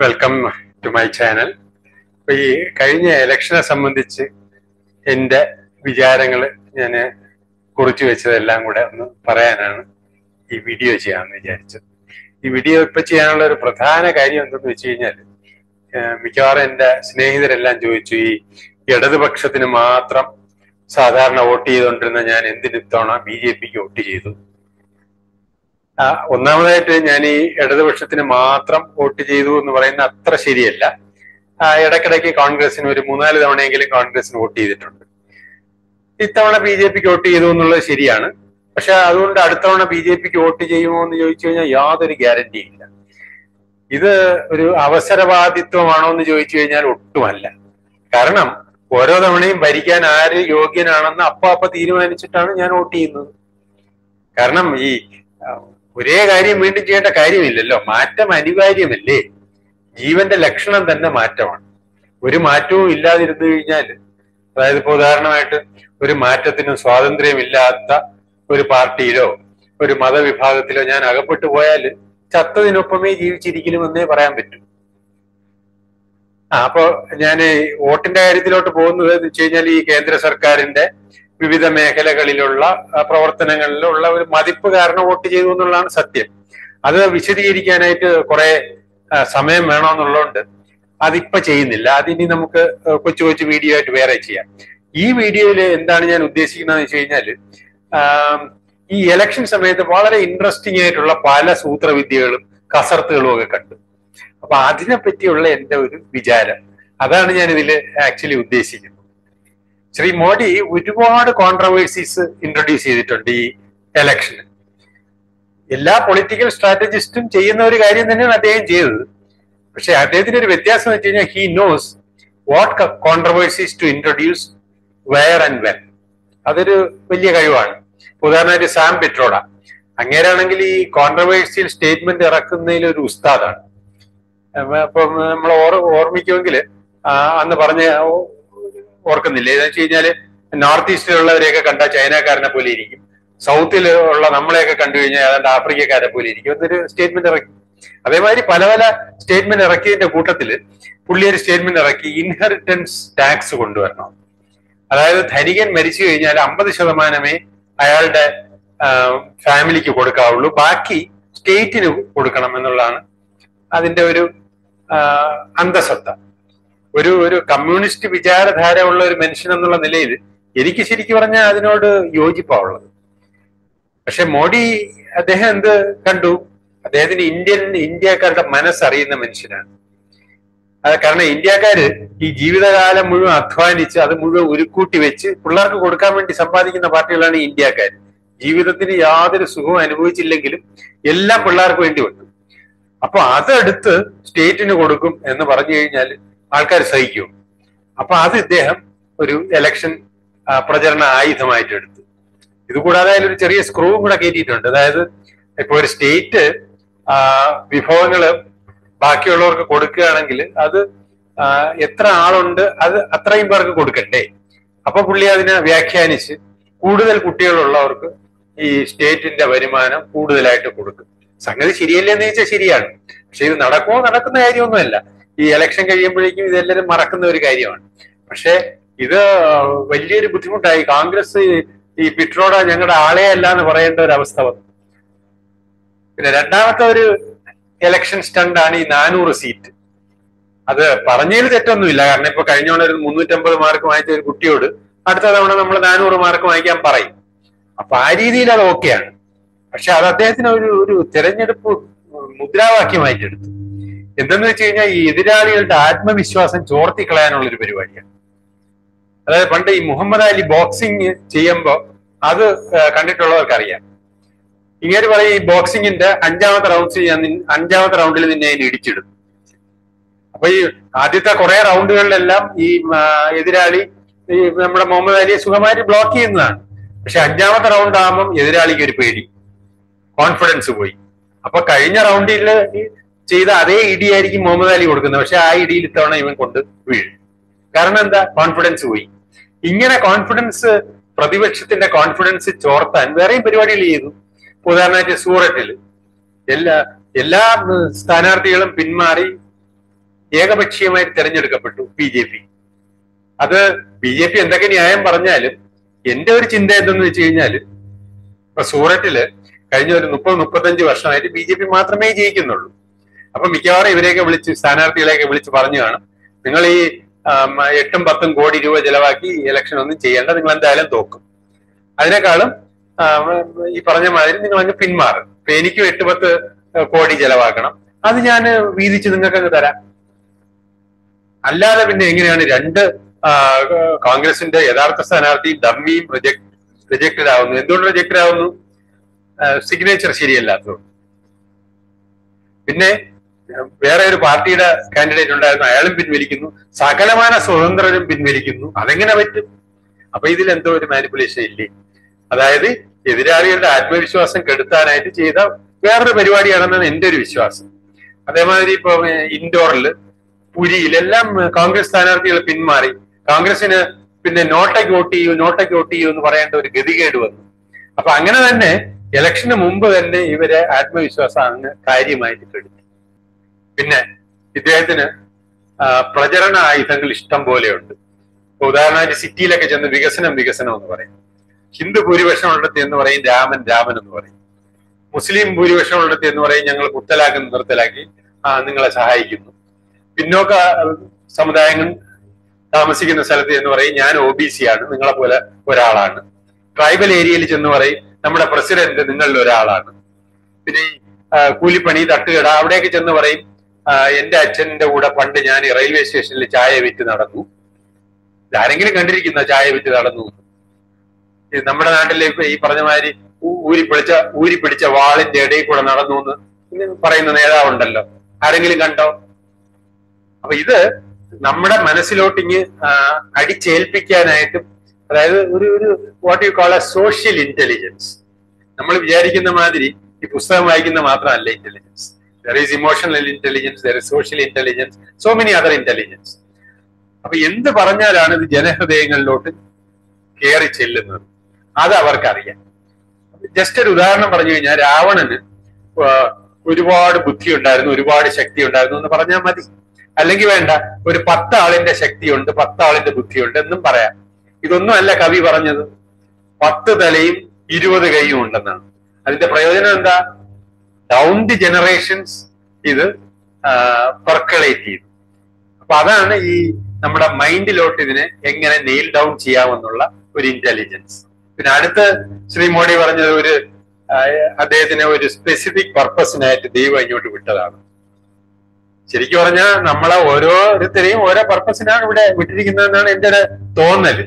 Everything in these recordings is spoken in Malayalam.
വെൽക്കം ടു മൈ ചാനൽ അപ്പൊ ഈ കഴിഞ്ഞ ഇലക്ഷനെ സംബന്ധിച്ച് എൻ്റെ വിചാരങ്ങൾ ഞാൻ കുറിച്ചു വെച്ചതെല്ലാം കൂടെ ഒന്ന് പറയാനാണ് ഈ വീഡിയോ ചെയ്യാമെന്ന് വിചാരിച്ചത് ഈ വീഡിയോ ഇപ്പൊ ചെയ്യാനുള്ള ഒരു പ്രധാന കാര്യം എന്തെന്ന് വെച്ച് കഴിഞ്ഞാൽ മിക്കവാറും എൻ്റെ സ്നേഹിതരെല്ലാം ചോദിച്ചു ഈ ഇടതുപക്ഷത്തിന് മാത്രം സാധാരണ വോട്ട് ചെയ്തുകൊണ്ടിരുന്ന ഞാൻ എന്തിന് ഇത്തവണ ബി ജെ പിക്ക് വോട്ട് ചെയ്തു ആ, ഒന്നാമതായിട്ട് ഞാൻ ഈ ഇടതുപക്ഷത്തിന് മാത്രം വോട്ട് ചെയ്തു എന്ന് പറയുന്ന അത്ര ശരിയല്ല ആ, ഇടയ്ക്കിടയ്ക്ക് കോൺഗ്രസിന് ഒരു മൂന്നാല് തവണയെങ്കിലും കോൺഗ്രസിന് വോട്ട് ചെയ്തിട്ടുണ്ട് ഇത്തവണ ബി ജെ പിക്ക് വോട്ട് ചെയ്തു എന്നുള്ളത് ശരിയാണ് പക്ഷെ അതുകൊണ്ട് അടുത്ത തവണ ബി ജെ പിക്ക് വോട്ട് ചെയ്യുമോ എന്ന് ചോദിച്ചു കഴിഞ്ഞാൽ യാതൊരു ഗ്യാരണ്ടിയും ഇല്ല ഇത് ഒരു അവസരവാദിത്വമാണോ എന്ന് ചോദിച്ചു കഴിഞ്ഞാൽ ഒട്ടുമല്ല കാരണം ഓരോ തവണയും ഭരിക്കാൻ ആര് യോഗ്യനാണെന്ന് അപ്പ അപ്പ തീരുമാനിച്ചിട്ടാണ് ഞാൻ വോട്ട് ചെയ്യുന്നത് കാരണം ഈ ആ, ഒരേ കാര്യം വീണ്ടും ചെയ്യേണ്ട കാര്യമില്ലല്ലോ മാറ്റം അനിവാര്യമല്ലേ ജീവന്റെ ലക്ഷണം തന്നെ മാറ്റമാണ് ഒരു മാറ്റവും ഇല്ലാതിരുന്നു കഴിഞ്ഞാൽ അതായത് ഇപ്പൊ ഉദാഹരണമായിട്ട് ഒരു മാറ്റത്തിനും സ്വാതന്ത്ര്യമില്ലാത്ത ഒരു പാർട്ടിയിലോ ഒരു മതവിഭാഗത്തിലോ ഞാൻ അകപ്പെട്ടു പോയാൽ ചത്തതിനൊപ്പമേ ജീവിച്ചിരിക്കലുമെന്നേ പറയാൻ പറ്റൂ ആ അപ്പോ ഞാൻ വോട്ടിന്റെ കാര്യത്തിലോട്ട് പോകുന്നത് എന്ന് വെച്ച് കഴിഞ്ഞാൽ ഈ കേന്ദ്ര സർക്കാരിന്റെ വിവിധ മേഖലകളിലുള്ള ആ, പ്രവർത്തനങ്ങളിലുള്ള ഒരു മതിപ്പ് കാരണം വോട്ട് ചെയ്തു എന്നുള്ളതാണ് സത്യം അത് വിശദീകരിക്കാനായിട്ട് കുറെ ആ, സമയം വേണമെന്നുള്ളതുകൊണ്ട് അതിപ്പോ ചെയ്യുന്നില്ല അതിനി നമുക്ക് ആ, കൊച്ചു കൊച്ചു വീഡിയോ ആയിട്ട് വേറെ ചെയ്യാം ഈ വീഡിയോയിൽ എന്താണ് ഞാൻ ഉദ്ദേശിക്കുന്നത് വെച്ച് കഴിഞ്ഞാല് ആം, ഈ ഇലക്ഷൻ സമയത്ത് വളരെ ഇൻട്രസ്റ്റിംഗ് ആയിട്ടുള്ള പല സൂത്രവിദ്യകളും കസർത്തുകളും ഒക്കെ കണ്ടു അപ്പൊ അതിനെ പറ്റിയുള്ള എന്റെ ഒരു വിചാരം അതാണ് ഞാൻ ഇതിൽ ആക്ച്വലി ഉദ്ദേശിക്കുന്നത് ശ്രീ മോഡി ഒരുപാട് കോൺട്രവേഴ്സീസ് ഇൻട്രൊഡ്യൂസ് ചെയ്തിട്ടുണ്ട് ഈ ഇലക്ഷന് എല്ലാ പൊളിറ്റിക്കൽ സ്ട്രാറ്റജിസ്റ്റും ചെയ്യുന്ന ഒരു കാര്യം തന്നെയാണ് അദ്ദേഹം ചെയ്തത് പക്ഷെ അദ്ദേഹത്തിന് ഒരു വ്യത്യാസം എന്ന് വെച്ച് കഴിഞ്ഞാൽ he knows what controversies to introduce where and when അതൊരു വലിയ കഴിവാണ് ഇപ്പൊ ഉദാഹരണമായിട്ട് സാം പെട്രോഡ അങ്ങേരാണെങ്കിൽ ഈ കോൺട്രവേഴ്സ്യൽ സ്റ്റേറ്റ്മെന്റ് ഇറക്കുന്നതിൽ ഒരു ഉസ്താദാണ് അപ്പം നമ്മൾ ഓർ ഓർമ്മിക്കുമെങ്കിൽ അന്ന് പറഞ്ഞ ഓ- ഓർക്കുന്നില്ല എന്ന് വെച്ച് കഴിഞ്ഞാല് നോർത്ത് ഈസ്റ്റിലുള്ളവരെയൊക്കെ കണ്ടാൽ ചൈനക്കാരനെ പോലെ ഇരിക്കും സൗത്തിൽ ഉള്ള നമ്മളെയൊക്കെ കണ്ടു കഴിഞ്ഞാൽ ഏതാണ്ട് ആഫ്രിക്കക്കാരെ പോലെ ഇരിക്കും എന്നൊരു സ്റ്റേറ്റ്മെന്റ് ഇറക്കി അതേമാതിരി പല പല സ്റ്റേറ്റ്മെന്റ് ഇറക്കിയതിന്റെ കൂട്ടത്തിൽ പുള്ളി ഒരു സ്റ്റേറ്റ്മെന്റ് ഇറക്കി ഇൻഹെറിറ്റൻസ് ടാക്സ് കൊണ്ടുവരണം അതായത് ധനികൻ മരിച്ചു കഴിഞ്ഞാൽ അമ്പത് ശതമാനമേ അയാളുടെ ഫാമിലിക്ക് കൊടുക്കാവുള്ളൂ ബാക്കി സ്റ്റേറ്റിന് കൊടുക്കണം എന്നുള്ളതാണ് അതിന്റെ ഒരു ആ, അന്തസത്ത ഒരു ഒരു കമ്മ്യൂണിസ്റ്റ് വിചാരധാര ഉള്ള ഒരു മനുഷ്യൻ എന്നുള്ള നിലയിൽ എനിക്ക് ശരിക്കും പറഞ്ഞാൽ അതിനോട് യോജിപ്പാ ഉള്ളത് പക്ഷെ മോഡി അദ്ദേഹം എന്ത് കണ്ടു അദ്ദേഹത്തിന് ഇന്ത്യൻ ഇന്ത്യക്കാരുടെ മനസ്സറിയുന്ന മനുഷ്യനാണ് അത് കാരണം ഇന്ത്യക്കാര് ഈ ജീവിതകാലം മുഴുവൻ അധ്വാനിച്ച് അത് മുഴുവൻ ഉരുക്കൂട്ടി വെച്ച് പിള്ളേർക്ക് കൊടുക്കാൻ വേണ്ടി സമ്പാദിക്കുന്ന പാർട്ടികളാണ് ഈ ഇന്ത്യക്കാർ ജീവിതത്തിന് യാതൊരു സുഖവും അനുഭവിച്ചില്ലെങ്കിലും എല്ലാം പിള്ളേർക്ക് വേണ്ടി ഉണ്ട് അപ്പൊ അതെടുത്ത് സ്റ്റേറ്റിന് കൊടുക്കും എന്ന് പറഞ്ഞു കഴിഞ്ഞാൽ ആൾക്കാർ സഹിക്കും അപ്പൊ അത് ഇദ്ദേഹം ഒരു ഇലക്ഷൻ പ്രചരണ ആയുധമായിട്ട് എടുത്തു ഇതുകൂടാതെ അതിലൊരു ചെറിയ സ്ക്രൂവും കൂടെ കയറ്റിയിട്ടുണ്ട് അതായത് ഇപ്പൊ ഒരു സ്റ്റേറ്റ് വിഭവങ്ങള് ബാക്കിയുള്ളവർക്ക് കൊടുക്കുകയാണെങ്കിൽ അത് ആ, എത്ര ആളുണ്ട് അത് അത്രയും പേർക്ക് കൊടുക്കണ്ടേ അപ്പൊ പുള്ളി അതിനെ വ്യാഖ്യാനിച്ച് കൂടുതൽ കുട്ടികളുള്ളവർക്ക് ഈ സ്റ്റേറ്റിന്റെ വരുമാനം കൂടുതലായിട്ട് കൊടുക്കും സംഗതി ശരിയല്ലേ എന്ന് ചോദിച്ചാൽ ശരിയാണ് പക്ഷെ ഇത് നടക്കുമോ നടക്കുന്ന കാര്യമൊന്നുമല്ല ഈ ഇലക്ഷൻ കഴിയുമ്പോഴേക്കും ഇതെല്ലാവരും മറക്കുന്ന ഒരു കാര്യമാണ് പക്ഷെ ഇത് വലിയൊരു ബുദ്ധിമുട്ടായി കോൺഗ്രസ് ഈ പിട്രോഡ ഞങ്ങളുടെ ആളെ അല്ല എന്ന് പറയേണ്ട ഒരു അവസ്ഥ വന്നു പിന്നെ രണ്ടാമത്തെ ഒരു ഇലക്ഷൻ സ്റ്റണ്ടാണ് ഈ നാനൂറ് സീറ്റ് അത് പറഞ്ഞതിൽ തെറ്റൊന്നുമില്ല കാരണം ഇപ്പൊ കഴിഞ്ഞ തവണ ഒരു മുന്നൂറ്റമ്പത് മാർക്ക് വാങ്ങിച്ച ഒരു കുട്ടിയോട് അടുത്ത തവണ നമ്മൾ നാനൂറ് മാർക്ക് വാങ്ങിക്കാൻ പറയും അപ്പൊ ആ രീതിയിൽ അത് ഓക്കെയാണ് പക്ഷെ അത് അദ്ദേഹത്തിന് ഒരു ഒരു തെരഞ്ഞെടുപ്പ് മുദ്രാവാക്യമായിട്ട് എടുത്തു എന്തെന്ന് വെച്ച് കഴിഞ്ഞാൽ ഈ എതിരാളികളുടെ ആത്മവിശ്വാസം ചോർത്തിക്കളയാനുള്ള ഒരു പരിപാടിയാണ് അതായത് പണ്ട് ഈ മുഹമ്മദ് അലി ബോക്സിംഗ് ചെയ്യുമ്പോൾ അത് ആ, കണ്ടിട്ടുള്ളവർക്ക് അറിയാം ഇങ്ങനെ പറയും ഈ ബോക്സിംഗിന്റെ അഞ്ചാമത്തെ റൗണ്ട്സ് ഞാൻ നിൻ- അഞ്ചാമത്തെ റൗണ്ടിൽ നിന്നെ അതിന് ഇടിച്ചിടും അപ്പൊ ഈ ആദ്യത്തെ കുറെ റൗണ്ടുകളിലെല്ലാം ഈ ആ, എതിരാളി ഈ നമ്മുടെ മുഹമ്മദ് അലിയെ സുഖമായിട്ട് ബ്ലോക്ക് ചെയ്യുന്നതാണ് പക്ഷെ അഞ്ചാമത്തെ റൗണ്ട് ആകുമ്പം എതിരാളിക്ക് ഒരു പേടി കോൺഫിഡൻസ് പോയി അപ്പൊ കഴിഞ്ഞ റൗണ്ടിൽ ചെയ്ത അതേ ഇടിയായിരിക്കും മുഹമ്മദ് അലി കൊടുക്കുന്നത് പക്ഷെ ആ ഇടിയിൽ ഇത്തവണ ഇവൻ കൊണ്ട് വീഴും കാരണം എന്താ കോൺഫിഡൻസ് പോയി ഇങ്ങനെ കോൺഫിഡൻസ് പ്രതിപക്ഷത്തിന്റെ കോൺഫിഡൻസ് ചോർത്താൻ വേറെയും പരിപാടികൾ ചെയ്തു ഇപ്പൊ ഉദാഹരണമായിട്ട് സൂററ്റിൽ എല്ലാ എല്ലാ ഉം, സ്ഥാനാർത്ഥികളും പിന്മാറി ഏകപക്ഷീയമായി തെരഞ്ഞെടുക്കപ്പെട്ടു ബി ജെ പി അത് ബി ജെ പി എന്തൊക്കെ ന്യായം പറഞ്ഞാലും എന്റെ ഒരു ചിന്ത എന്തെന്ന് വെച്ച് കഴിഞ്ഞാൽ ഇപ്പൊ സൂററ്റില് കഴിഞ്ഞ ഒരു മുപ്പത് മുപ്പത്തഞ്ച് വർഷമായിട്ട് ബി ജെ പി മാത്രമേ ജയിക്കുന്നുള്ളൂ അപ്പൊ മിക്കവാറും ഇവരെയൊക്കെ വിളിച്ച് സ്ഥാനാർത്ഥികളെയൊക്കെ വിളിച്ച് പറഞ്ഞു കാണും നിങ്ങൾ ഈ ആം, എട്ടും പത്തും കോടി രൂപ ചെലവാക്കി ഇലക്ഷൻ ഒന്നും ചെയ്യേണ്ട നിങ്ങൾ എന്തായാലും തോക്കും അതിനേക്കാളും ആം, ഈ പറഞ്ഞ മാതിരി നിങ്ങൾ അങ്ങ് പിന്മാറും ഇപ്പൊ എനിക്കും എട്ട് പത്ത് കോടി ചെലവാക്കണം അത് ഞാൻ വീതിച്ച് നിങ്ങൾക്ക് അങ്ങ് തരാം അല്ലാതെ പിന്നെ എങ്ങനെയാണ് രണ്ട് ആ, കോൺഗ്രസിന്റെ യഥാർത്ഥ സ്ഥാനാർത്ഥി ഡമ്മിയും റിജക്റ്റഡ് ആവുന്നു എന്തുകൊണ്ട് റിജക്റ്റഡ് ആവുന്നു സിഗ്നേച്ചർ ശരിയല്ലാത്തതുകൊണ്ട് പിന്നെ ഏഹ്, വേറെ ഒരു പാർട്ടിയുടെ കാൻഡിഡേറ്റ് ഉണ്ടായിരുന്നു അയാളും പിൻവലിക്കുന്നു സകലമാന സ്വതന്ത്രരും പിൻവലിക്കുന്നു അതെങ്ങനെ പറ്റും അപ്പൊ ഇതിൽ എന്തോ ഒരു മാനിപ്പുലേഷൻ ഇല്ലേ അതായത് എതിരാളികളുടെ ആത്മവിശ്വാസം കെടുത്താനായിട്ട് ചെയ്ത വേറൊരു പരിപാടിയാണെന്നാണ് എന്റെ ഒരു വിശ്വാസം അതേമാതിരി ഇപ്പൊ ഏഹ്, ഇൻഡോറിൽ പുരിയിലെല്ലാം ഏഹ്, കോൺഗ്രസ് സ്ഥാനാർത്ഥികൾ പിന്മാറി കോൺഗ്രസിന് പിന്നെ നോട്ടയ്ക്ക് വോട്ട് ചെയ്യൂ നോട്ടയ്ക്ക് വോട്ട് ചെയ്യൂ എന്ന് പറയേണ്ട ഒരു ഗതികേട് വന്നു അപ്പൊ അങ്ങനെ തന്നെ ഇലക്ഷന് മുമ്പ് തന്നെ ഇവരെ ആത്മവിശ്വാസം അങ്ങ് കാര്യമായിട്ട് കെടുത്തി പിന്നെ ഇദ്ദേഹത്തിന് ആ, പ്രചരണ ആയുധങ്ങൾ ഇഷ്ടം പോലെയുണ്ട് ഇപ്പൊ ഉദാഹരണമായിട്ട് സിറ്റിയിലൊക്കെ ചെന്ന് വികസനം വികസനം എന്ന് പറയും ഹിന്ദു ഭൂരിപക്ഷം ഉള്ളിടത്ത് എന്ന് പറയും രാമൻ രാമൻ എന്ന് പറയും മുസ്ലിം ഭൂരിപക്ഷം ഉള്ളിടത്ത് എന്ന് പറയും ഞങ്ങൾ മുത്തലാഖ് നിർത്തലാക്കി ആ, നിങ്ങളെ സഹായിക്കുന്നു പിന്നോക്ക അഹ്, സമുദായങ്ങൾ താമസിക്കുന്ന സ്ഥലത്ത് എന്ന് പറയും ഞാൻ ഒ ബി സി ആണ് നിങ്ങളെ പോലെ ഒരാളാണ് ട്രൈബൽ ഏരിയയിൽ ചെന്ന് പറയും നമ്മുടെ പ്രസിഡന്റ് നിങ്ങളിൽ ഒരാളാണ് പിന്നെ ഈ, ആ, കൂലിപ്പണി തട്ടുകട അവിടെയൊക്കെ ചെന്ന് പറയും ആ, എന്റെ അച്ഛന്റെ കൂടെ പണ്ട് ഞാൻ ഈ റെയിൽവേ സ്റ്റേഷനിൽ ചായ വിറ്റ് നടന്നു ആരെങ്കിലും കണ്ടിരിക്കുന്ന ചായ വിറ്റ് നടന്നു ഈ നമ്മുടെ നാട്ടിലെ ഇപ്പൊ ഈ പറഞ്ഞ മാതിരി ഊ- ഊരി പിടിച്ച ഊരി പിടിച്ച വാളിന്റെ ഇടയിൽ കൂടെ നടന്നു എന്ന് ഇങ്ങനെ പറയുന്ന നേതാവുണ്ടല്ലോ ആരെങ്കിലും കണ്ടോ അപ്പൊ ഇത് നമ്മുടെ മനസ്സിലോട്ടിങ് അടിച്ചേൽപ്പിക്കാനായിട്ടും അതായത് ഒരു ഒരു what you call a social intelligence നമ്മൾ വിചാരിക്കുന്ന മാതിരി ഈ പുസ്തകം വായിക്കുന്ന മാത്രമല്ല intelligence there is emotional intelligence there is social intelligence so many other intelligence അപ്പൊ എന്ത് പറഞ്ഞാലാണ് ഇത് ജനഹൃദയങ്ങളിലോട്ട് കയറി ചെല്ലുന്നത് അത് അവർക്കറിയാം ജസ്റ്റ് ഒരു ഉദാഹരണം പറഞ്ഞു കഴിഞ്ഞാൽ രാവണന് ആ, ഒരുപാട് ബുദ്ധി ഉണ്ടായിരുന്നു ഒരുപാട് ശക്തി ഉണ്ടായിരുന്നു എന്ന് പറഞ്ഞാൽ മതി അല്ലെങ്കിൽ വേണ്ട ഒരു പത്താളിന്റെ ശക്തിയുണ്ട് പത്താളിന്റെ ബുദ്ധിയുണ്ട് എന്നും പറയാം ഇതൊന്നും അല്ല കവി പറഞ്ഞത് പത്ത് തലയും ഇരുപത് കൈയും ഉണ്ടെന്നാണ് അതിന്റെ പ്രയോജനം എന്താ ഡൗൺ ദി ജനറേഷൻസ് ഇത് പെർക്കളേറ്റ് ചെയ്തു അപ്പൊ അതാണ് ഈ നമ്മുടെ മൈൻഡിലോട്ട് ഇതിനെ എങ്ങനെ നെയിൽ ഡൗൺ ചെയ്യാമെന്നുള്ള ഒരു ഇന്റലിജൻസ് പിന്നെ അടുത്ത് ശ്രീ മോഡി പറഞ്ഞത് ഒരു ആ, അദ്ദേഹത്തിനെ ഒരു സ്പെസിഫിക് പർപ്പസിനായിട്ട് ദൈവം ഇങ്ങോട്ട് വിട്ടതാണ് ശരിക്കും പറഞ്ഞാൽ നമ്മളെ ഓരോരുത്തരെയും ഓരോ പർപ്പസിനാണ് ഇവിടെ വിട്ടിരിക്കുന്നതെന്നാണ് എന്റെ ഒരു തോന്നല്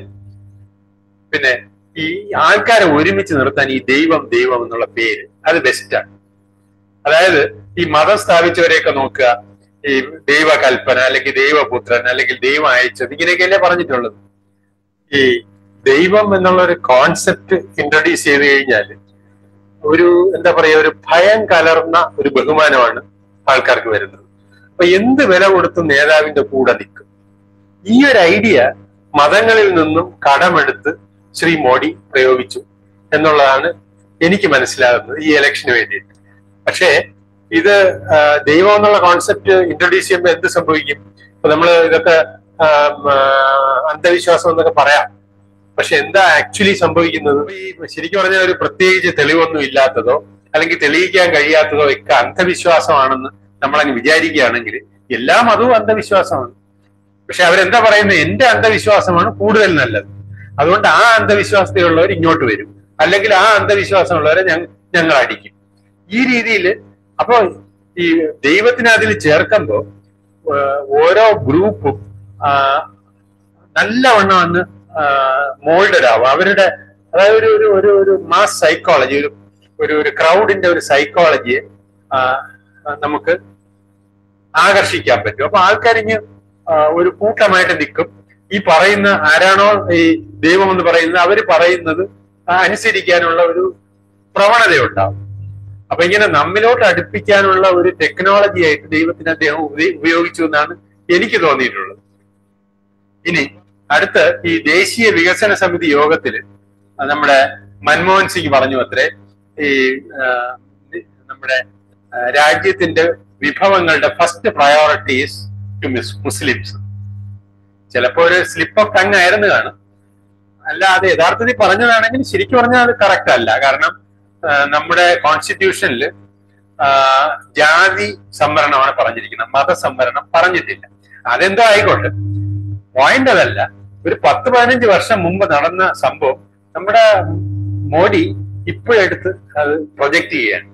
പിന്നെ ഈ ആൾക്കാരെ ഒരുമിച്ച് നിർത്താൻ ഈ ദൈവം ദൈവം എന്നുള്ള പേര് അത് ബെസ്റ്റാണ് അതായത് ഈ മതം സ്ഥാപിച്ചവരെയൊക്കെ നോക്കുക ഈ ദൈവകൽപ്പന അല്ലെങ്കിൽ ദൈവപുത്രൻ അല്ലെങ്കിൽ ദൈവം അയച്ചത് ഇങ്ങനെയൊക്കെയല്ലേ പറഞ്ഞിട്ടുള്ളത് ഈ ദൈവം എന്നുള്ള ഒരു കോൺസെപ്റ്റ് ഇൻട്രൊഡ്യൂസ് ചെയ്ത് കഴിഞ്ഞാൽ ഒരു എന്താ പറയാ ഒരു ഭയം കലർന്ന ഒരു ബഹുമാനമാണ് ആൾക്കാർക്ക് വരുന്നത് അപ്പൊ എന്ത് വില കൊടുത്തും നേതാവിന്റെ കൂടെ നിൽക്കും ഈ ഒരു ഐഡിയ മതങ്ങളിൽ നിന്നും കടമെടുത്ത് ശ്രീ മോഡി പ്രയോഗിച്ചു എന്നുള്ളതാണ് എനിക്ക് മനസ്സിലാകുന്നത് ഈ ഇലക്ഷന് വേണ്ടിയിട്ട് പക്ഷേ ഇത് ആ, ദൈവം എന്നുള്ള കോൺസെപ്റ്റ് ഇൻട്രൊഡ്യൂസ് ചെയ്യുമ്പോൾ എന്ത് സംഭവിക്കും ഇപ്പൊ നമ്മൾ ഇതൊക്കെ ആ, ഉം, ആ, അന്ധവിശ്വാസം എന്നൊക്കെ പറയാം പക്ഷെ എന്താ ആക്ച്വലി സംഭവിക്കുന്നത് ഈ ശരിക്കും പറഞ്ഞാൽ ഒരു പ്രത്യേകിച്ച് തെളിവൊന്നും ഇല്ലാത്തതോ അല്ലെങ്കിൽ തെളിയിക്കാൻ കഴിയാത്തതോ ഒക്കെ അന്ധവിശ്വാസമാണെന്ന് നമ്മളങ്ങ് വിചാരിക്കുകയാണെങ്കിൽ എല്ലാ മതവും അന്ധവിശ്വാസമാണ് പക്ഷെ അവരെന്താ പറയുന്നത് എന്റെ അന്ധവിശ്വാസമാണ് കൂടുതൽ നല്ലത് അതുകൊണ്ട് ആ അന്ധവിശ്വാസത്തിലുള്ളവർ ഇങ്ങോട്ട് വരും അല്ലെങ്കിൽ ആ അന്ധവിശ്വാസമുള്ളവരെ ഞങ്ങൾ ഞങ്ങൾ അടിക്കും ഈ രീതിയിൽ അപ്പോ ഈ ദൈവത്തിന് അതിൽ ചേർക്കുമ്പോൾ ഓരോ ഗ്രൂപ്പും ആ, നല്ലവണ്ണം അന്ന് മോൾഡഡ് ആവും അവരുടെ അതായത് ഒരു ഒരു ഒരു ഒരു മാസ് സൈക്കോളജി ഒരു ഒരു ഒരു ക്രൗഡിന്റെ ഒരു സൈക്കോളജിയെ ആ, നമുക്ക് ആകർഷിക്കാൻ പറ്റും അപ്പൊ ആൾക്കാരിഞ്ഞ് ഒരു കൂട്ടമായിട്ട് നിൽക്കും ഈ പറയുന്ന ആരാണോ ഈ ദൈവം എന്ന് പറയുന്നത് അവര് പറയുന്നത് അനുസരിക്കാനുള്ള ഒരു പ്രവണതയുണ്ടാവും അപ്പൊ ഇങ്ങനെ നമ്മിലോട്ട് അടുപ്പിക്കാനുള്ള ഒരു ടെക്നോളജി ആയിട്ട് ദൈവത്തിന് അദ്ദേഹം ഉപ- ഉപയോഗിച്ചു എന്നാണ് എനിക്ക് തോന്നിയിട്ടുള്ളത് ഇനി അടുത്ത് ഈ ദേശീയ വികസന സമിതി യോഗത്തില് നമ്മുടെ മൻമോഹൻ സിംഗ് പറഞ്ഞു അത്രേ ഈ ആ, നമ്മുടെ ആ, രാജ്യത്തിന്റെ വിഭവങ്ങളുടെ ഫസ്റ്റ് പ്രയോറിറ്റീസ് ടു മുസ്ലിംസ് ചിലപ്പോ ഒരു സ്ലിപ്പ് ഓഫ് ടങ് ആയിരുന്നു കാണും അല്ല അത് യഥാർത്ഥത്തിൽ പറഞ്ഞതാണെങ്കിൽ ശരിക്കും പറഞ്ഞാൽ അത് കറക്റ്റ് അല്ല കാരണം ആ, നമ്മുടെ കോൺസ്റ്റിറ്റ്യൂഷനിൽ ജാതി സംവരണമാണ് പറഞ്ഞിരിക്കുന്നത് മതസംവരണം പറഞ്ഞിട്ടില്ല അതെന്തോ ആയിക്കോട്ടെ പോയിന്റ് അതല്ല ഒരു പത്ത് പതിനഞ്ച് വർഷം മുമ്പ് നടന്ന സംഭവം നമ്മുടെ മോഡി ഇപ്പോഴെടുത്ത് അത് പ്രൊജക്ട് ചെയ്യാണ്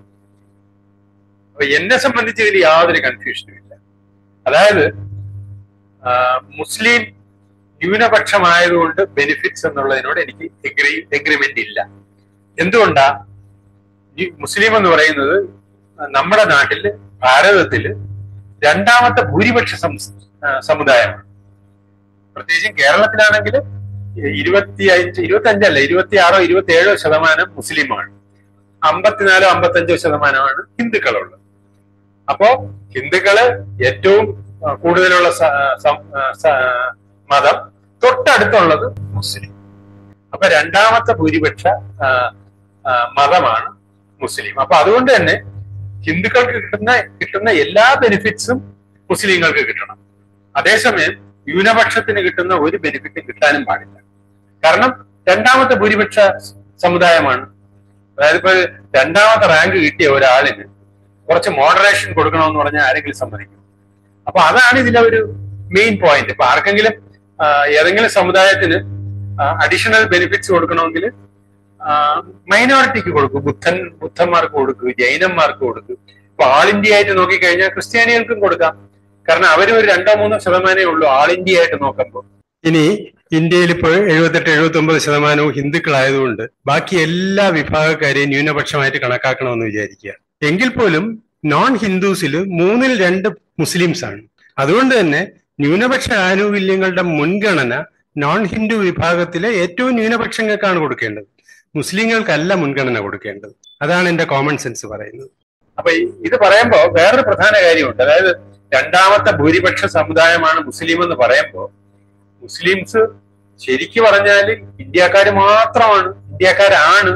അപ്പൊ എന്നെ സംബന്ധിച്ച് ഇതിൽ യാതൊരു കൺഫ്യൂഷനും ഇല്ല അതായത് ആ, മുസ്ലിം ന്യൂനപക്ഷമായതുകൊണ്ട് ബെനിഫിറ്റ്സ് എന്നുള്ളതിനോട് എനിക്ക് എഗ്രി എഗ്രിമെന്റ് ഇല്ല എന്തുകൊണ്ടാ ഈ മുസ്ലിം എന്ന് പറയുന്നത് നമ്മുടെ നാട്ടില് ഭാരതത്തില് രണ്ടാമത്തെ ഭൂരിപക്ഷ സംസ്- ആ, സമുദായമാണ് പ്രത്യേകിച്ചും കേരളത്തിലാണെങ്കിൽ ഇരുപത്തി അഞ്ച് ഇരുപത്തി അഞ്ചല്ല ഇരുപത്തി ആറോ ഇരുപത്തി ഏഴോ ശതമാനം മുസ്ലിമാണ് അമ്പത്തിനാലോ അമ്പത്തഞ്ചോ ശതമാനമാണ് ഹിന്ദുക്കളുള്ളത് അപ്പോ ഹിന്ദുക്കള് ഏറ്റവും ആ, കൂടുതലുള്ള സ- സം- ആ, സ- മതം തൊട്ടടുത്തുള്ളത് മുസ്ലിം അപ്പൊ രണ്ടാമത്തെ ഭൂരിപക്ഷ ആ, ആ, മതമാണ് മുസ്ലിം അപ്പൊ അതുകൊണ്ട് തന്നെ ഹിന്ദുക്കൾക്ക് കിട്ടുന്ന കിട്ടുന്ന എല്ലാ ബെനിഫിറ്റ്സും മുസ്ലിങ്ങൾക്ക് കിട്ടണം അതേസമയം ന്യൂനപക്ഷത്തിന് കിട്ടുന്ന ഒരു ബെനിഫിറ്റും കിട്ടാനും പാടില്ല കാരണം രണ്ടാമത്തെ ഭൂരിപക്ഷ സമുദായമാണ് അതായത് ഇപ്പൊ രണ്ടാമത്തെ റാങ്ക് കിട്ടിയ ഒരാളിന് കുറച്ച് മോഡറേഷൻ കൊടുക്കണമെന്ന് പറഞ്ഞാൽ ആരെങ്കിലും സമ്മതിക്കും അപ്പൊ അതാണ് ഇതിലെ ഒരു മെയിൻ പോയിന്റ് ഇപ്പൊ ആർക്കെങ്കിലും ആ, ഏതെങ്കിലും സമുദായത്തിന് അഡീഷണൽ ബെനിഫിറ്റ്സ് കൊടുക്കണമെങ്കിൽ മൈനോറിറ്റിക്ക് കൊടുക്കും ബുദ്ധൻ ബുദ്ധന്മാർക്ക് കൊടുക്കും ജൈനന്മാർക്ക് കൊടുക്കും ഇപ്പൊ ആൾ ഇന്ത്യ ആയിട്ട് നോക്കിക്കഴിഞ്ഞാൽ ക്രിസ്ത്യാനികൾക്കും കൊടുക്കാം കാരണം അവരും ഒരു രണ്ടോ മൂന്നോ ശതമാനമേ ഉള്ളൂ ആൾ ഇന്ത്യ ആയിട്ട് നോക്കുമ്പോൾ ഇനി ഇന്ത്യയിൽ ഇപ്പോൾ എഴുപത്തെട്ട് എഴുപത്തി ഒമ്പത് ശതമാനവും ഹിന്ദുക്കളായതുകൊണ്ട് ബാക്കി എല്ലാ വിഭാഗക്കാരെയും ന്യൂനപക്ഷമായിട്ട് കണക്കാക്കണമെന്ന് വിചാരിക്കുക എങ്കിൽ പോലും നോൺ ഹിന്ദുസിൽ മൂന്നിൽ രണ്ട് മുസ്ലിംസ് ആണ് അതുകൊണ്ട് തന്നെ ന്യൂനപക്ഷ ആനുകൂല്യങ്ങളുടെ മുൻഗണന നോൺ ഹിന്ദു വിഭാഗത്തിലെ ഏറ്റവും ന്യൂനപക്ഷങ്ങൾക്കാണ് കൊടുക്കേണ്ടത് മുസ്ലിങ്ങൾക്കല്ല മുൻഗണന കൊടുക്കേണ്ടത് അതാണ് എന്റെ കോമൺ സെൻസ് പറയുന്നത് അപ്പൊ ഈ- ഇത് പറയുമ്പോ വേറൊരു പ്രധാന കാര്യമുണ്ട് അതായത് രണ്ടാമത്തെ ഭൂരിപക്ഷ സമുദായമാണ് മുസ്ലിം എന്ന് പറയുമ്പോ മുസ്ലിംസ് ശരിക്കു പറഞ്ഞാല് ഇന്ത്യക്കാര് മാത്രമാണ് ഇന്ത്യക്കാരാണ്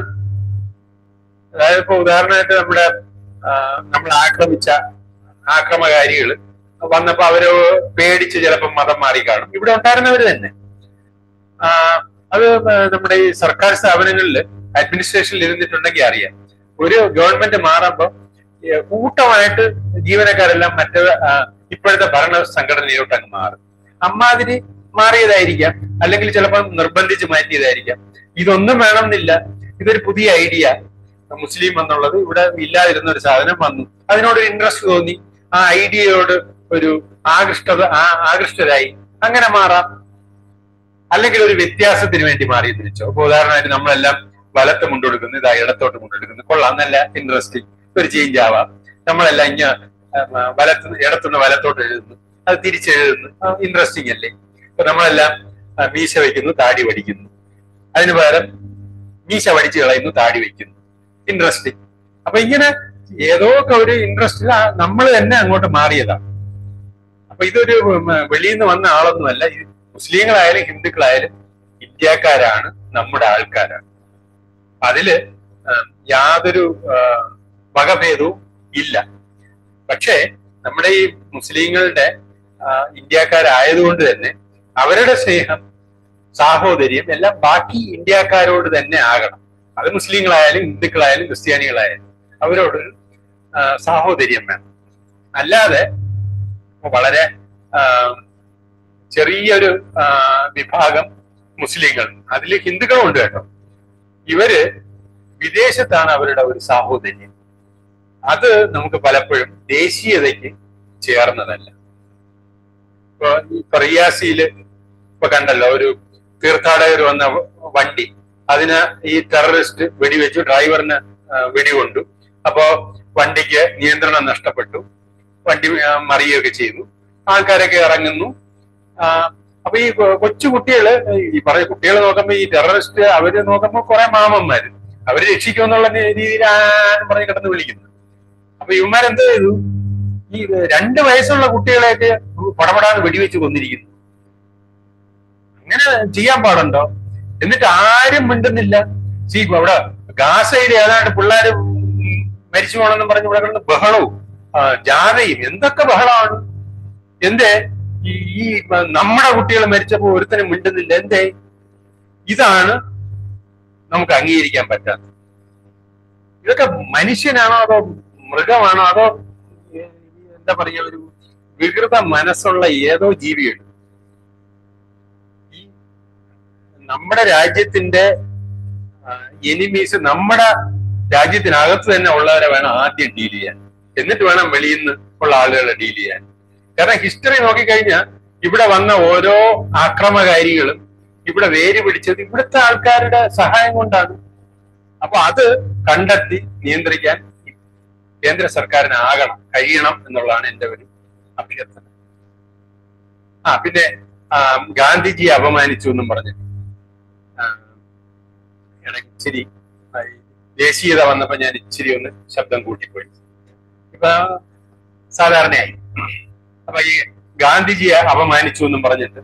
അതായത് ഇപ്പൊ ഉദാഹരണമായിട്ട് നമ്മുടെ ആ, നമ്മൾ ആക്രമിച്ച ആക്രമകാരികൾ വന്നപ്പോ അവര് പേടിച്ച് ചിലപ്പോൾ മതം മാറി കാണും ഇവിടെ ഉണ്ടായിരുന്നവര് തന്നെ ആ, അത് നമ്മുടെ ഈ സർക്കാർ സ്ഥാപനങ്ങളിൽ അഡ്മിനിസ്ട്രേഷനിൽ ഇരുന്നിട്ടുണ്ടെങ്കിൽ അറിയാം ഒരു ഗവൺമെന്റ് മാറുമ്പോ ഈ കൂട്ടമായിട്ട് ജീവനക്കാരെല്ലാം മറ്റേ ആ, ഇപ്പോഴത്തെ ഭരണ സംഘടനയിലോട്ട് അങ്ങ് മാറും അമ്മാതിരി മാറിയതായിരിക്കാം അല്ലെങ്കിൽ ചിലപ്പോൾ നിർബന്ധിച്ച് മാറ്റിയതായിരിക്കാം ഇതൊന്നും വേണമെന്നില്ല ഇതൊരു പുതിയ ഐഡിയ മുസ്ലിം എന്നുള്ളത് ഇവിടെ ഇല്ലാതിരുന്ന ഒരു സാധനം വന്നു അതിനോട് ഇൻട്രസ്റ്റ് തോന്നി ആ ഐഡിയയോട് ഒരു ആകൃഷ്ടത ആ- ആകൃഷ്ടരായി അങ്ങനെ മാറാം അല്ലെങ്കിൽ ഒരു വ്യത്യാസത്തിന് വേണ്ടി മാറി എന്ന് വെച്ചോ ഇപ്പൊ ഉദാഹരണമായിട്ട് നമ്മളെല്ലാം വലത്ത് മുണ്ടെടുക്കുന്നു ഇതാ ഇടത്തോട്ട് മുണ്ടെടുക്കുന്നു കൊള്ളാം നല്ല ഇൻട്രസ്റ്റിംഗ് ഒരു ചേഞ്ച് ആവാം നമ്മളെല്ലാം ഇങ്ങ ആ, വലത്ത് ഇടത്തുനിന്ന് വലത്തോട്ട് എഴുതുന്നു അത് തിരിച്ചെഴുതുന്നു ഇൻട്രസ്റ്റിംഗ് അല്ലേ ഇപ്പൊ നമ്മളെല്ലാം ആ, മീശ വയ്ക്കുന്നു താടി വടിക്കുന്നു അതിന് പകരം മീശ വടിച്ചു കളയുന്നു താടി വയ്ക്കുന്നു ഇൻട്രസ്റ്റിംഗ് അപ്പൊ ഇങ്ങനെ ഏതോ ഒക്കെ ഒരു ഇൻട്രസ്റ്റിൽ നമ്മൾ തന്നെ അങ്ങോട്ട് മാറിയതാ അപ്പൊ ഇതൊരു ഉം, വെളിയിൽ നിന്ന് വന്ന ആളൊന്നുമല്ല ഇത് മുസ്ലിങ്ങളായാലും ഹിന്ദുക്കളായാലും ഇന്ത്യക്കാരാണ് നമ്മുടെ ആൾക്കാരാണ് അതില് ആ, യാതൊരു ആ, വകഭേദവും ഇല്ല പക്ഷേ നമ്മുടെ ഈ മുസ്ലിങ്ങളുടെ ആ, ഇന്ത്യക്കാരായതുകൊണ്ട് തന്നെ അവരുടെ സ്നേഹം സാഹോദര്യം എല്ലാം ബാക്കി ഇന്ത്യക്കാരോട് തന്നെ ആകണം അത് മുസ്ലിങ്ങളായാലും ഹിന്ദുക്കളായാലും ക്രിസ്ത്യാനികളായാലും അവരോടൊരു ആ, സാഹോദര്യം വേണം അല്ലാതെ വളരെ ആ, ചെറിയൊരു ആ, വിഭാഗം മുസ്ലിങ്ങൾ അതിൽ ഹിന്ദുക്കളും ഉണ്ട് കേട്ടോ ഇവര് വിദേശത്താണ് അവരുടെ ഒരു സാഹോദര്യം അത് നമുക്ക് പലപ്പോഴും ദേശീയതയ്ക്ക് ചേർന്നതല്ല ഇപ്പൊ ഇപ്പൊ റിയാസിയില് ഇപ്പൊ കണ്ടല്ലോ ഒരു തീർത്ഥാടകർ വന്ന വണ്ടി അതിന് ഈ ടെററിസ്റ്റ് വെടിവെച്ചു ഡ്രൈവറിന് ആ, വെടികൊണ്ടു അപ്പോ വണ്ടിക്ക് നിയന്ത്രണം നഷ്ടപ്പെട്ടു വണ്ടി ആ, മറിയുകയൊക്കെ ചെയ്തു ആൾക്കാരൊക്കെ ഇറങ്ങുന്നു ആ, അപ്പൊ ഈ കൊ- കൊച്ചു കുട്ടികള് ഈ പറയ കുട്ടികൾ നോക്കുമ്പോ ഈ ടെററിസ്റ്റ് അവര് നോക്കുമ്പോ കുറെ മാമന്മാര് അവര് രക്ഷിക്കുമെന്നുള്ള രീതിയിൽ പറഞ്ഞ് കിടന്ന് വിളിക്കുന്നു അപ്പൊ ഇവന്മാരെന്ത് ചെയ്തു ഈ രണ്ട് വയസ്സുള്ള കുട്ടികളെയൊക്കെ പടപടാന്ന് വെടിവെച്ച് കൊന്നിരിക്കുന്നു അങ്ങനെ ചെയ്യാൻ പാടുണ്ടോ എന്നിട്ട് ആരും മിണ്ടുന്നില്ല സീ അവിടെ ഗാസയിൽ ഏതാണ്ട് പിള്ളേര് ഉം മരിച്ചു പോകണമെന്ന് പറഞ്ഞ് ഇവിടെ കിടന്ന് ബഹളവും ആ, ജാഥയും എന്തൊക്കെ ബഹളമാണ് എന്തേ ഈ ഈ നമ്മുടെ കുട്ടികൾ മരിച്ചപ്പോൾ ഒരുത്തനും മിണ്ടുന്നില്ല എന്തേ ഇതാണ് നമുക്ക് അംഗീകരിക്കാൻ പറ്റാത്തത് ഇതൊക്കെ മനുഷ്യനാണോ അതോ മൃഗമാണോ അതോ ഏ, എന്താ പറയാ ഒരു വികൃത മനസ്സുള്ള ഏതോ ജീവിയുണ്ട് ഈ നമ്മുടെ രാജ്യത്തിന്റെ എനിമീസ് നമ്മുടെ രാജ്യത്തിനകത്ത് തന്നെ ഉള്ളവരെ വേണം ആദ്യം ഡീൽ ചെയ്യാൻ എന്നിട്ട് വേണം വെളിയിൽ നിന്ന് ഉള്ള ആളുകളെ ഡീൽ ചെയ്യാൻ കാരണം ഹിസ്റ്ററി നോക്കിക്കഴിഞ്ഞാൽ ഇവിടെ വന്ന ഓരോ ആക്രമകാരികളും ഇവിടെ വേര് പിടിച്ചത് ഇവിടുത്തെ ആൾക്കാരുടെ സഹായം കൊണ്ടാണ് അപ്പൊ അത് കണ്ടെത്തി നിയന്ത്രിക്കാൻ കേന്ദ്ര സർക്കാരിന് ആകണം കഴിയണം എന്നുള്ളതാണ് എന്റെ ഒരു അഭ്യർത്ഥന ആ പിന്നെ ആ, ഗാന്ധിജിയെ അപമാനിച്ചു എന്നും പറഞ്ഞു ആ, ഇടയ്ക്ക് ഇച്ചിരി ആ, ഈ ദേശീയത വന്നപ്പോ ഞാൻ ഇച്ചിരി ഒന്ന് ശബ്ദം കൂട്ടിപ്പോയി ഇപ്പൊ സാധാരണയായി അപ്പൊ ഈ ഗാന്ധിജിയെ അപമാനിച്ചു എന്നും പറഞ്ഞിട്ട്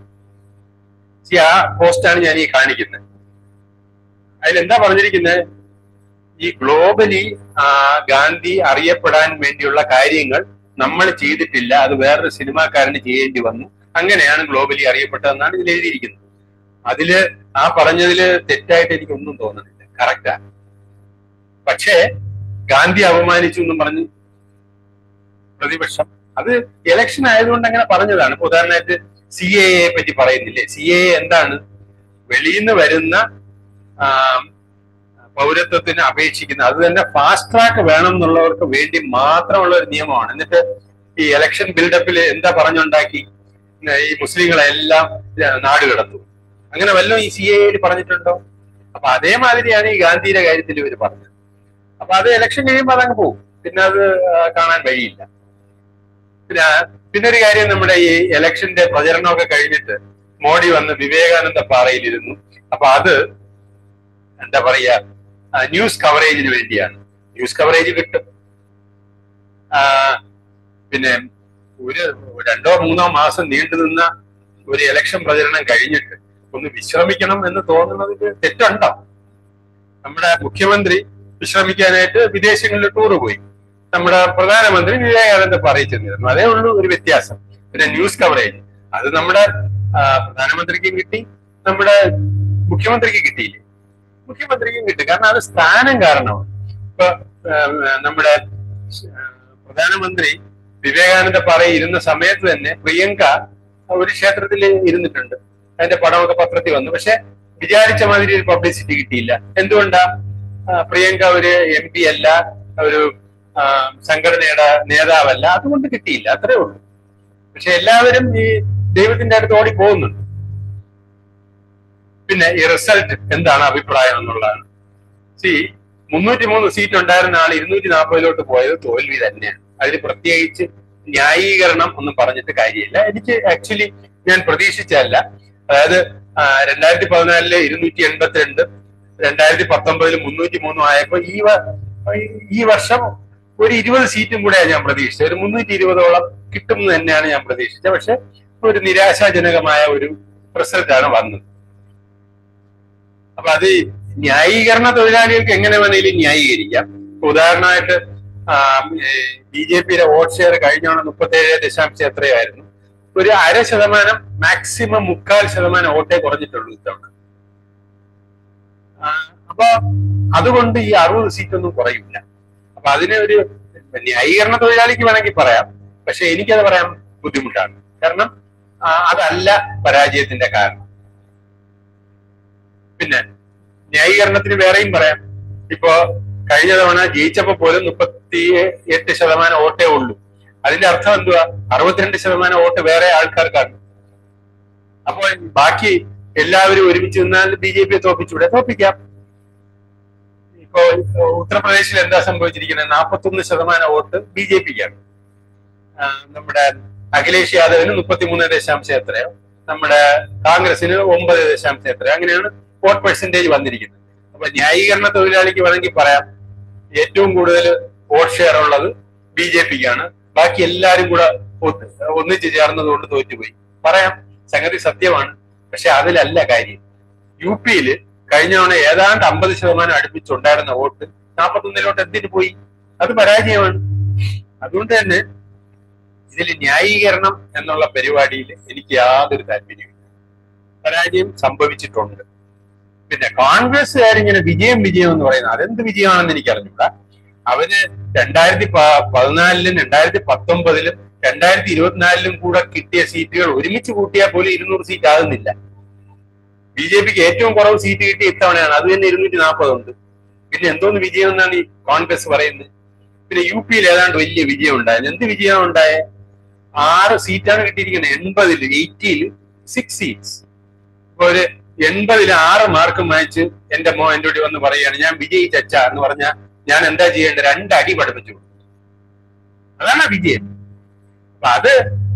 ഈ ആ പോസ്റ്റാണ് ഞാൻ ഈ കാണിക്കുന്നത് അതിലെന്താ പറഞ്ഞിരിക്കുന്നത് ഈ ഗ്ലോബലി ആ, ഗാന്ധി അറിയപ്പെടാൻ വേണ്ടിയുള്ള കാര്യങ്ങൾ നമ്മൾ ചെയ്തിട്ടില്ല അത് വേറൊരു സിനിമാക്കാരന് ചെയ്യേണ്ടി വന്നു അങ്ങനെയാണ് ഗ്ലോബലി അറിയപ്പെട്ടതെന്നാണ് ഇതിൽ എഴുതിയിരിക്കുന്നത് അതില് ആ പറഞ്ഞതില് തെറ്റായിട്ട് എനിക്ക് ഒന്നും തോന്നുന്നില്ല കറക്റ്റാ പക്ഷേ ഗാന്ധി അപമാനിച്ചു എന്നും പറഞ്ഞ് പ്രതിപക്ഷം അത് ഇലക്ഷൻ ആയതുകൊണ്ട് അങ്ങനെ പറഞ്ഞതാണ് ഇപ്പൊ ഉദാഹരണമായിട്ട് സി എ എ പറ്റി പറയുന്നില്ലേ സി എ എന്താണ് വെളിയിൽ നിന്ന് വരുന്ന ആ, പൗരത്വത്തിന് അപേക്ഷിക്കുന്ന അത് തന്നെ ഫാസ്റ്റ് ട്രാക്ക് വേണം എന്നുള്ളവർക്ക് വേണ്ടി മാത്രമുള്ള ഒരു നിയമമാണ് എന്നിട്ട് ഈ ഇലക്ഷൻ ബിൽഡപ്പിൽ എന്താ പറഞ്ഞുണ്ടാക്കി ഏ, ഈ മുസ്ലിങ്ങളെ എല്ലാം നാട് കടത്തും അങ്ങനെ വല്ലതും ഈ സി എ പറഞ്ഞിട്ടുണ്ടോ അപ്പൊ അതേമാതിരിയാണ് ഈ ഗാന്ധിയുടെ കാര്യത്തിൽ ഇവർ പറഞ്ഞത് അപ്പൊ അത് ഇലക്ഷൻ കഴിയുമ്പോൾ അതങ്ങ് പോകും പിന്നെ അത് ആ, കാണാൻ വഴിയില്ല പിന്നെ പിന്നെ ഒരു കാര്യം നമ്മുടെ ഈ ഇലക്ഷന്റെ പ്രചരണമൊക്കെ കഴിഞ്ഞിട്ട് മോഡി വന്ന് വിവേകാനന്ദ പാറയിലിരുന്നു അപ്പൊ അത് എന്താ പറയാ ആ, ന്യൂസ് കവറേജിന് വേണ്ടിയാണ് ന്യൂസ് കവറേജ് കിട്ടും ആ, പിന്നെ ഒരു രണ്ടോ മൂന്നോ മാസം നീണ്ടു നിന്ന ഒരു ഇലക്ഷൻ പ്രചരണം കഴിഞ്ഞിട്ട് ഒന്ന് വിശ്രമിക്കണം എന്ന് തോന്നുന്നതിൽ തെറ്റുണ്ടോ നമ്മുടെ മുഖ്യമന്ത്രി വിശ്രമിക്കാനായിട്ട് വിദേശങ്ങളിൽ ടൂർ പോയി നമ്മുടെ പ്രധാനമന്ത്രി വിവേകാനന്ദ പറയിച്ചിരുന്നു അതേ ഉള്ളൂ ഒരു വ്യത്യാസം പിന്നെ ന്യൂസ് കവറേജ് അത് നമ്മുടെ ആ, പ്രധാനമന്ത്രിക്കും കിട്ടി നമ്മുടെ മുഖ്യമന്ത്രിക്ക് കിട്ടിയില്ലേ മുഖ്യമന്ത്രിക്കും കിട്ടും കാരണം അത് സ്ഥാനം കാരണമാണ് ഇപ്പൊ ആ, നമ്മുടെ ആ, പ്രധാനമന്ത്രി വിവേകാനന്ദ പാറയിൽ ഇരുന്ന സമയത്ത് തന്നെ പ്രിയങ്ക ഒരു ക്ഷേത്രത്തിൽ ഇരുന്നിട്ടുണ്ട് അതിന്റെ പടമൊക്കെ പത്രത്തിൽ വന്നു പക്ഷെ വിചാരിച്ച മാതിരി ഒരു പബ്ലിസിറ്റി കിട്ടിയില്ല എന്തുകൊണ്ടാ ആ, പ്രിയങ്ക ഒരു എം പി അല്ല ഒരു ആ, സംഘടനയുടെ നേതാവല്ല അതുകൊണ്ട് കിട്ടിയില്ല അത്രേ ഉള്ളൂ പക്ഷെ എല്ലാവരും ഈ ദൈവത്തിന്റെ അടുത്ത് ഓടി പോകുന്നുണ്ട് പിന്നെ ഈ റിസൾട്ട് എന്താണ് അഭിപ്രായം എന്നുള്ളതാണ് സി മുന്നൂറ്റി മൂന്ന് സീറ്റ് ഉണ്ടായിരുന്ന ആൾ ഇരുന്നൂറ്റി നാൽപ്പതിലോട്ട് പോയത് തോൽവി തന്നെയാണ് അതിന് പ്രത്യേകിച്ച് ന്യായീകരണം ഒന്നും പറഞ്ഞിട്ട് കാര്യമില്ല എനിക്ക് ആക്ച്വലി ഞാൻ പ്രതീക്ഷിച്ചതല്ല അതായത് ആ, രണ്ടായിരത്തി പതിനാലില് ഇരുന്നൂറ്റി എൺപത്തിരണ്ട് രണ്ടായിരത്തി പത്തൊമ്പതിൽ മുന്നൂറ്റി മൂന്നും ആയപ്പോ ഈ വ- ഈ വർഷം ഒരു ഇരുപത് സീറ്റും കൂടെയാണ് ഞാൻ പ്രതീക്ഷിച്ചത് ഒരു മുന്നൂറ്റി ഇരുപതോളം കിട്ടുമെന്ന് തന്നെയാണ് ഞാൻ പ്രതീക്ഷിച്ചത് പക്ഷെ ഒരു നിരാശാജനകമായ ഒരു റിസൾട്ടാണ് വന്നത് അപ്പൊ അത് ന്യായീകരണ തൊഴിലാളികൾക്ക് എങ്ങനെ വേണമെങ്കിലും ന്യായീകരിക്കാം ഇപ്പൊ ഉദാഹരണമായിട്ട് ബി ജെ പിയുടെ വോട്ട് ഷെയർ കഴിഞ്ഞോണം മുപ്പത്തേഴ് ദശാംശം എത്രയായിരുന്നു ഒരു അര ശതമാനം മാക്സിമം മുക്കാൽ ശതമാനം വോട്ടേ കുറഞ്ഞിട്ടുള്ളൂ ഇത്തവണ ആ, അപ്പൊ അതുകൊണ്ട് ഈ അറുപത് സീറ്റ് ഒന്നും കുറയില്ല അപ്പൊ അതിനെ ഒരു ന്യായീകരണ തൊഴിലാളിക്ക് വേണമെങ്കിൽ പറയാം പക്ഷെ എനിക്കത് പറയാൻ ബുദ്ധിമുട്ടാണ് കാരണം ആ, അതല്ല പരാജയത്തിന്റെ കാരണം പിന്നെ ന്യായീകരണത്തിന് വേറെയും പറയാം ഇപ്പോ കഴിഞ്ഞ തവണ ജയിച്ചപ്പോ പോലും മുപ്പത്തി എട്ട് ശതമാനം വോട്ടേ ഉള്ളൂ അതിന്റെ അർത്ഥം എന്തുവാ അറുപത്തിരണ്ട് ശതമാനം വോട്ട് വേറെ ആൾക്കാർക്കാണ് അപ്പോൾ ബാക്കി എല്ലാവരും ഒരുമിച്ച് നിന്നാൽ ബി ജെ പിയെ തോപ്പിച്ചൂടെ തോപ്പിക്കാം ഇപ്പോ ഉത്തർപ്രദേശിൽ എന്താ സംഭവിച്ചിരിക്കുന്നത് നാൽപ്പത്തൊന്ന് ശതമാനം വോട്ട് ബി ജെ പിക്കാണ് നമ്മുടെ അഖിലേഷ് യാദവിന് മുപ്പത്തിമൂന്ന് ദശാംശം എത്രയോ നമ്മുടെ കോൺഗ്രസിന് ഒമ്പത് ദശാംശം എത്രയോ അങ്ങനെയാണ് വോട്ട് പെർസെന്റേജ് വന്നിരിക്കുന്നത് അപ്പൊ ന്യായീകരണ തൊഴിലാളിക്ക് വേണമെങ്കിൽ പറയാം ഏറ്റവും കൂടുതൽ വോട്ട് ഷെയർ ഉള്ളത് ബി ജെ പിക്കാണ് ബാക്കി എല്ലാരും കൂടെ ഒ- ഒന്നിച്ച് ചേർന്നത് കൊണ്ട് തോറ്റുപോയി പറയാം സംഗതി സത്യമാണ് പക്ഷെ അതിലല്ല കാര്യം യു പിയില് കഴിഞ്ഞ തവണ ഏതാണ്ട് അമ്പത് ശതമാനം അടുപ്പിച്ചുണ്ടായിരുന്ന വോട്ട് നാൽപ്പത്തൊന്നിലോട്ട് എന്തിനു പോയി അത് പരാജയമാണ് അതുകൊണ്ട് തന്നെ ഇതിൽ ന്യായീകരണം എന്നുള്ള പരിപാടിയിൽ എനിക്ക് യാതൊരു താല്പര്യമില്ല പരാജയം സംഭവിച്ചിട്ടുണ്ട് പിന്നെ കോൺഗ്രസ്സുകാരിങ്ങനെ വിജയം വിജയം എന്ന് പറയുന്നത് അതെന്ത് വിജയമാണെന്ന് എനിക്ക് അറിഞ്ഞൂടാ അവര് രണ്ടായിരത്തി പ- പതിനാലിലും രണ്ടായിരത്തി പത്തൊമ്പതിലും രണ്ടായിരത്തി ഇരുപത്തിനാലിലും കൂടെ കിട്ടിയ സീറ്റുകൾ ഒരുമിച്ച് കൂട്ടിയാൽ പോലും ഇരുന്നൂറ് സീറ്റ് ആകുന്നില്ല ബി ജെ പിക്ക് ഏറ്റവും കുറവ് സീറ്റ് കിട്ടിയ ഇത്തവണയാണ് അത് തന്നെ ഇരുന്നൂറ്റി നാൽപ്പതുണ്ട് പിന്നെ എന്തോന്ന് വിജയം എന്നാണ് ഈ കോൺഗ്രസ് പറയുന്നത് പിന്നെ യു പിയിൽ ഏതാണ്ട് വലിയ വിജയം ഉണ്ടായത് എന്ത് വിജയം ഉണ്ടായേ ആറ് സീറ്റാണ് കിട്ടിയിരിക്കുന്നത് എൺപതിൽ എയ്റ്റിയിൽ സിക്സ് സീറ്റ്സ് ഇപ്പൊ ഒരു എൺപതിൽ ആറ് മാർക്ക് വാങ്ങിച്ച് എന്റെ മോ എന്റെ കൂടി വന്ന് പറയുകയാണ് ഞാൻ വിജയിച്ചച്ച എന്ന് പറഞ്ഞാൽ ഞാൻ എന്താ ചെയ്യേണ്ടത് രണ്ട് അടി പഠിപ്പിച്ചു കൊടുക്കും. അതാണ് വിജയം അപ്പൊ അത്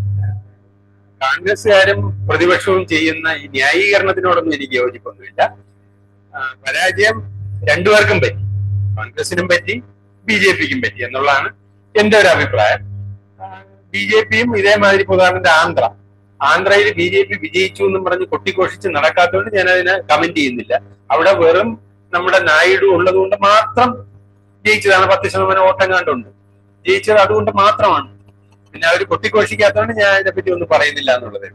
കോൺഗ്രസ്സുകാരും പ്രതിപക്ഷവും ചെയ്യുന്ന ഈ ന്യായീകരണത്തിനോടൊന്നും എനിക്ക് യോജിപ്പൊന്നുമില്ല ആ, പരാജയം രണ്ടുപേർക്കും പറ്റി കോൺഗ്രസിനും പറ്റി ബി ജെ പിക്കും പറ്റി എന്നുള്ളതാണ് എന്റെ ഒരു അഭിപ്രായം ബി ജെ പിയും ഇതേമാതിരി ഉദാഹരണത്തിന്റെ ആന്ധ്ര ആന്ധ്രയിൽ ബി ജെ പി വിജയിച്ചു എന്നും പറഞ്ഞ് കൊട്ടിഘോഷിച്ച് നടക്കാത്തതുകൊണ്ട് ഞാൻ അതിനെ കമന്റ് ചെയ്യുന്നില്ല അവിടെ വെറും നമ്മുടെ നായിഡു ഉള്ളതുകൊണ്ട് മാത്രം ജയിച്ചതാണ് പത്ത് ശതമാനം വോട്ടം കണ്ടുണ്ട് ജയിച്ചത് അതുകൊണ്ട് മാത്രമാണ് പിന്നെ അവർ കൊട്ടിഘോഷിക്കാത്തതുകൊണ്ട് ഞാൻ അതിനെപ്പറ്റി ഒന്നും പറയുന്നില്ല എന്നുള്ളത്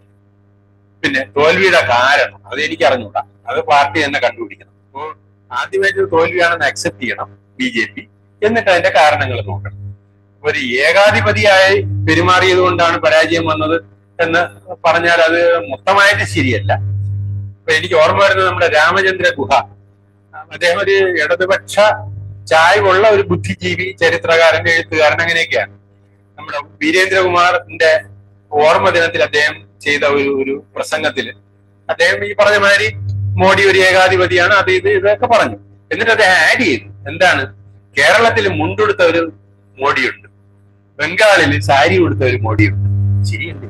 പിന്നെ തോൽവിയുടെ കാരണം അത് എനിക്ക് അറിഞ്ഞൂടാ അത് പാർട്ടി തന്നെ കണ്ടുപിടിക്കണം അപ്പോൾ ആദ്യമായിട്ട് തോൽവിയാണെന്ന് അക്സെപ്റ്റ് ചെയ്യണം ബി ജെ പി എന്നിട്ട് അതിന്റെ കാരണങ്ങൾ നോക്കണം ഒരു ഏകാധിപതിയായി പെരുമാറിയത് കൊണ്ടാണ് പരാജയം വന്നത് എന്ന് പറഞ്ഞാൽ അത് മൊത്തമായിട്ട് ശരിയല്ല ഇപ്പൊ എനിക്ക് ഓർമ്മ വരുന്നത് നമ്മുടെ രാമചന്ദ്ര ഗുഹ അദ്ദേഹം ഒരു ഇടതുപക്ഷ ചായ്വുള്ള ഒരു ബുദ്ധിജീവി ചരിത്രകാരൻ എഴുത്തുകാരൻ അങ്ങനെയൊക്കെയാണ് നമ്മുടെ വീരേന്ദ്രകുമാറിന്റെ ഓർമ്മ ദിനത്തിൽ അദ്ദേഹം ചെയ്ത ഒരു ഒരു പ്രസംഗത്തില് അദ്ദേഹം ഈ പറഞ്ഞ മാതിരി മോഡി ഒരു ഏകാധിപതിയാണ് അത് ഇത് ഇതൊക്കെ പറഞ്ഞു എന്നിട്ട് അദ്ദേഹം ആഡ് ചെയ്തു എന്താണ് കേരളത്തിൽ മുണ്ടുടുത്ത ഒരു മോഡിയുണ്ട് ബംഗാളിൽ സാരി ഉടുത്ത ഒരു മോഡിയുണ്ട് ശരിയല്ലേ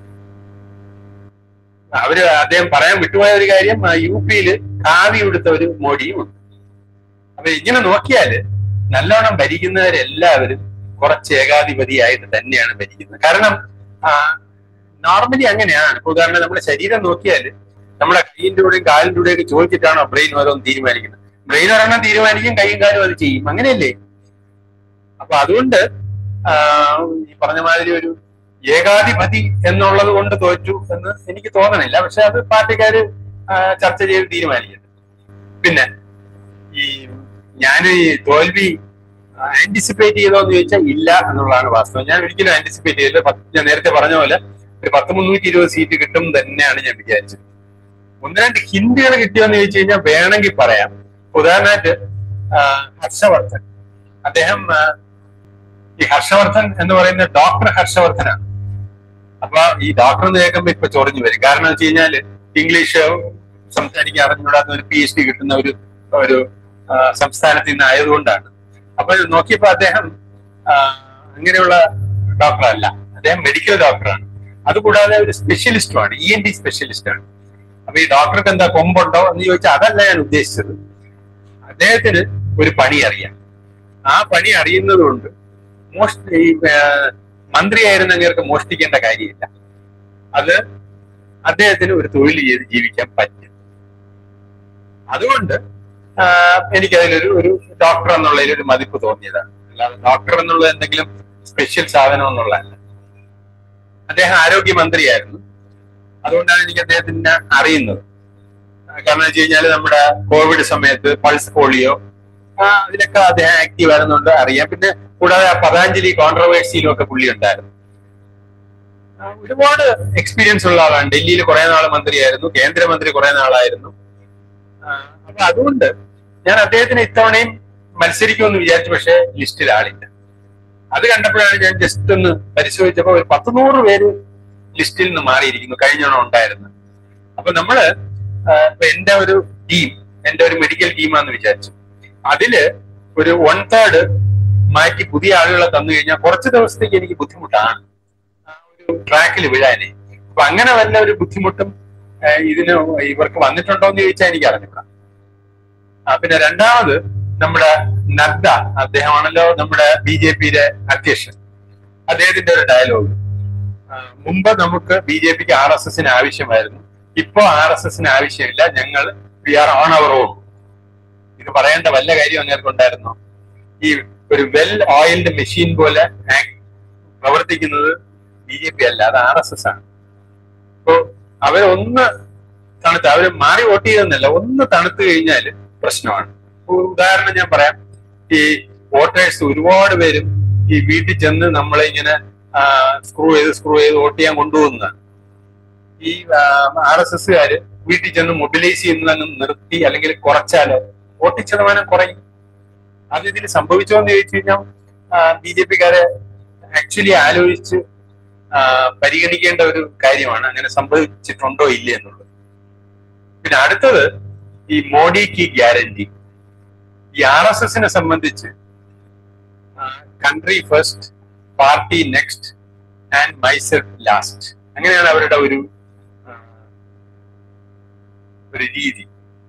അവര് അദ്ദേഹം പറയാൻ വിട്ടുപോയ ഒരു കാര്യം ആ, യു പിയില് കാവി ഉടുത്ത ഒരു മോഡിയും ഉണ്ട് അപ്പൊ ഇങ്ങനെ നോക്കിയാല് നല്ലോണം ഭരിക്കുന്നവരെല്ലാവരും കുറച്ച് ഏകാധിപതിയായിട്ട് തന്നെയാണ് ഭരിക്കുന്നത് കാരണം നോർമലി അങ്ങനെയാണ് ഇപ്പൊ ഉദാഹരണം നമ്മുടെ ശരീരം നോക്കിയാൽ നമ്മുടെ കൈയിന്റെ കൂടെയും കാലിന്റെ കൂടെയും ഒക്കെ ചോദിച്ചിട്ടാണോ ബ്രെയിൻ ഓരോന്ന് തീരുമാനിക്കുന്നത് ബ്രെയിൻ ഒരെണ്ണം തീരുമാനിക്കും കൈയും കാലും അത് ചെയ്യും അങ്ങനെയല്ലേ അപ്പൊ അതുകൊണ്ട് ആ, ഈ പറഞ്ഞ മാതിരി ഒരു ഏകാധിപതി എന്നുള്ളത് കൊണ്ട് തോറ്റു എന്ന് എനിക്ക് തോന്നണില്ല പക്ഷെ അത് പാർട്ടിക്കാര് ആ, ചർച്ച ചെയ്ത് തീരുമാനിക്കുന്നത് പിന്നെ ഈ ഞാൻ ഈ തോൽവി ആന്റിസിപ്പേറ്റ് ചെയ്തോ എന്ന് ചോദിച്ചാൽ ഇല്ല എന്നുള്ളതാണ് വാസ്തവം ഞാൻ ഒരിക്കലും ആന്റിസിപ്പേറ്റ് ചെയ്തില്ല പത്ത് ഞാൻ നേരത്തെ പറഞ്ഞ പോലെ ഒരു പത്ത് മുന്നൂറ്റി ഇരുപത് സീറ്റ് കിട്ടും തന്നെയാണ് ഞാൻ വിചാരിച്ചത് ഒന്ന് രണ്ട് ഹിന്ദികൾ കിട്ടിയോന്ന് ചോദിച്ചു കഴിഞ്ഞാൽ വേണമെങ്കിൽ പറയാം ഉദാഹരണമായിട്ട് ആ, ഹർഷവർദ്ധൻ അദ്ദേഹം ആ, ഈ ഹർഷവർദ്ധൻ എന്ന് പറയുന്ന ഡോക്ടർ ഹർഷവർദ്ധനാണ് അപ്പൊ ഈ ഡോക്ടർ എന്ന് കേൾക്കുമ്പോ ഇപ്പൊ ചൊറിഞ്ഞു വരും കാരണം വെച്ച് കഴിഞ്ഞാല് ഇംഗ്ലീഷ് സംസാരിക്കാൻ അറിഞ്ഞുകൂടാത്ത ഒരു പി എച്ച് ഡി കിട്ടുന്ന ഒരു ഒരു ആ, സംസ്ഥാനത്ത് നിന്ന് ആയതുകൊണ്ടാണ് അപ്പൊ ഇത് നോക്കിയപ്പോ അദ്ദേഹം ആ, അങ്ങനെയുള്ള ഡോക്ടറല്ല അദ്ദേഹം മെഡിക്കൽ ഡോക്ടറാണ് അതുകൂടാതെ ഒരു സ്പെഷ്യലിസ്റ്റുമാണ് ഇ എൻ ഡി സ്പെഷ്യലിസ്റ്റാണ് അപ്പൊ ഈ ഡോക്ടർക്ക് എന്താ കൊമ്പുണ്ടോ എന്ന് ചോദിച്ചാൽ അതല്ല ഞാൻ ഉദ്ദേശിച്ചത് അദ്ദേഹത്തിന് ഒരു പണി അറിയാം ആ പണി അറിയുന്നത് കൊണ്ട് മോഷ് ഈ ആ, മന്ത്രിയായിരുന്ന അങ്ങേർക്ക് മോഷ്ടിക്കേണ്ട കാര്യമില്ല അത് അദ്ദേഹത്തിന് ഒരു തൊഴിൽ ചെയ്ത് ജീവിക്കാൻ പറ്റും അതുകൊണ്ട് ആ, എനിക്കതിലൊരു ഒരു ഡോക്ടർ എന്നുള്ളതിൽ ഒരു മതിപ്പ് തോന്നിയതാണ് അല്ലാതെ ഡോക്ടർ എന്നുള്ളത് എന്തെങ്കിലും സ്പെഷ്യൽ സാധനം എന്നുള്ളതല്ല അദ്ദേഹം ആരോഗ്യമന്ത്രിയായിരുന്നു അതുകൊണ്ടാണ് എനിക്ക് അദ്ദേഹത്തിനെ അറിയുന്നത് ആ, കാരണം വെച്ച് കഴിഞ്ഞാൽ നമ്മുടെ കോവിഡ് സമയത്ത് പൾസ് പോളിയോ ആ, അതിലൊക്കെ അദ്ദേഹം ആക്റ്റീവ് ആയിരുന്നുണ്ട് അറിയാം പിന്നെ കൂടാതെ ആ പതാഞ്ജലി കോൺട്രവേഴ്സിയിലും ഒക്കെ പുള്ളി ഉണ്ടായിരുന്നു ആ, ഒരുപാട് എക്സ്പീരിയൻസ് ഉള്ള ആളാണ് ഡൽഹിയിൽ കുറെ നാൾ മന്ത്രിയായിരുന്നു കേന്ദ്രമന്ത്രി കുറെ നാളായിരുന്നു ആ, അപ്പൊ അതുകൊണ്ട് ഞാൻ അദ്ദേഹത്തിന് ഇത്തവണയും മത്സരിക്കുമെന്ന് വിചാരിച്ചു പക്ഷേ ലിസ്റ്റിൽ ആളില്ല അത് കണ്ടപ്പോഴാണ് ഞാൻ ജസ്റ്റ് ഒന്ന് പരിശോധിച്ചപ്പോൾ ഒരു പത്ത് നൂറ് പേര് ലിസ്റ്റിൽ നിന്ന് മാറിയിരിക്കുന്നു കഴിഞ്ഞോണം ഉണ്ടായിരുന്നു അപ്പൊ നമ്മള് ആ, ഇപ്പൊ എന്റെ ഒരു ടീം എന്റെ ഒരു മെഡിക്കൽ ടീമാന്ന് വിചാരിച്ചു അതില് ഒരു വൺ തേർഡ് മാറ്റി പുതിയ ആളുകളെ തന്നു കഴിഞ്ഞാൽ കുറച്ച് ദിവസത്തേക്ക് എനിക്ക് ബുദ്ധിമുട്ടാണ് ആ ഒരു ട്രാക്കിൽ വീഴാനേ അപ്പൊ അങ്ങനെ വല്ല ഒരു ബുദ്ധിമുട്ടും ആ, ഇതിന് ഇവർക്ക് വന്നിട്ടുണ്ടോ എന്ന് ചോദിച്ചാൽ എനിക്ക് അറിഞ്ഞൂടാ ആ, പിന്നെ രണ്ടാമത് നമ്മുടെ നദ്ദ അദ്ദേഹമാണല്ലോ നമ്മുടെ ബി ജെ പിയുടെ അധ്യക്ഷൻ അദ്ദേഹത്തിന്റെ ഒരു ഡയലോഗ് മുമ്പ് നമുക്ക് ബി ജെ പിക്ക് ആർ എസ് എസിന് ആവശ്യമായിരുന്നു ഇപ്പോ ആർ എസ് എസിന് ആവശ്യമില്ല ഞങ്ങൾ we are on our own ഇത് പറയേണ്ട വല്ല കാര്യം അങ്ങേർക്ക് ഉണ്ടായിരുന്നോ ഈ ഒരു വെൽ ഓയിൽഡ് മെഷീൻ പോലെ പ്രവർത്തിക്കുന്നത് ബി ജെ പി അല്ല അത് ആർ എസ് എസ് ആണ് അപ്പോ അവരൊന്ന് തണുത്ത് അവര് മാറി വോട്ട് ചെയ്തെന്നല്ല ഒന്ന് തണുത്ത് കഴിഞ്ഞാൽ പ്രശ്നമാണ് ഇപ്പൊ ഒരു ഉദാഹരണം ഞാൻ പറയാം ഈ വോട്ടേഴ്സ് ഒരുപാട് പേരും ഈ വീട്ടിൽ ചെന്ന് നമ്മളെ ഇങ്ങനെ സ്ക്രൂ ചെയ്ത് സ്ക്രൂ ചെയ്ത് വോട്ട് ചെയ്യാൻ കൊണ്ടുപോകുന്നതാണ് ഈ ആർ എസ് എസ്സുകാര് വീട്ടിൽ ചെന്ന് മൊബിലൈസ് ചെയ്യുന്നതങ്ങ് നിർത്തി അല്ലെങ്കിൽ കുറച്ചാലോ വോട്ട് ശതമാനം കുറയും അത് ഇതിൽ സംഭവിച്ചോ എന്ന് ചോദിച്ചു കഴിഞ്ഞാൽ ബി ജെ പിക്കാരെ ആക്ച്വലി ആലോചിച്ച് ആ, പരിഗണിക്കേണ്ട ഒരു കാര്യമാണ് അങ്ങനെ സംഭവിച്ചിട്ടുണ്ടോ ഇല്ലേ എന്നുള്ളത് പിന്നെ അടുത്തത് ഈ മോഡിക്ക് ഗ്യാരണ്ടി ഈ ആർ എസ് എസിനെ സംബന്ധിച്ച് country first party next and myself last അങ്ങനെയാണ് അവരുടെ ഒരു ആ, ഒരു രീതി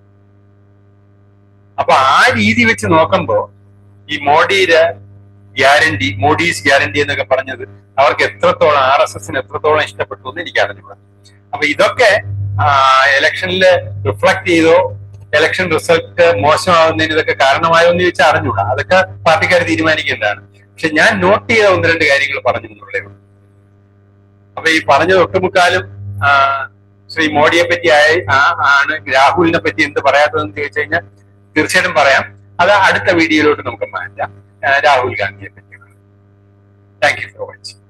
അപ്പൊ ആ രീതി വെച്ച് നോക്കുമ്പോ ഈ മോഡിയുടെ ഗ്യാരണ്ടി മോഡീസ് ഗ്യാരണ്ടി എന്നൊക്കെ പറഞ്ഞത് അവർക്ക് എത്രത്തോളം ആർ എസ് എസിന് എത്രത്തോളം ഇഷ്ടപ്പെട്ടു എന്ന് എനിക്ക് അറിഞ്ഞൂടാ അപ്പൊ ഇതൊക്കെ ഇലക്ഷനിൽ റിഫ്ലക്ട് ചെയ്തോ ഇലക്ഷൻ റിസൾട്ട് മോശമാകുന്നതിന് ഇതൊക്കെ കാരണമായോ എന്ന് ചോദിച്ചാൽ അറിഞ്ഞൂടാ അതൊക്കെ പാർട്ടിക്കാർ തീരുമാനിക്കേണ്ടതാണ് പക്ഷെ ഞാൻ നോട്ട് ചെയ്ത ഒന്ന് രണ്ട് കാര്യങ്ങൾ പറഞ്ഞു എന്നുള്ളേ ഉള്ളൂ അപ്പൊ ഈ പറഞ്ഞത് ഒട്ടുമുക്കാലും ആ, ശ്രീ മോഡിയെ പറ്റി ആയി- ആ ആണ് രാഹുലിനെ പറ്റി എന്ത് പറയാത്തതെന്ന് ചോദിച്ചു കഴിഞ്ഞാൽ തീർച്ചയായിട്ടും പറയാം അത് അടുത്ത വീഡിയോയിലോട്ട് നമുക്ക് മാറ്റാം ആ, രാഹുൽ ഗാന്ധിയെ പറ്റി താങ്ക് യു ഫോർ വാച്ചിങ്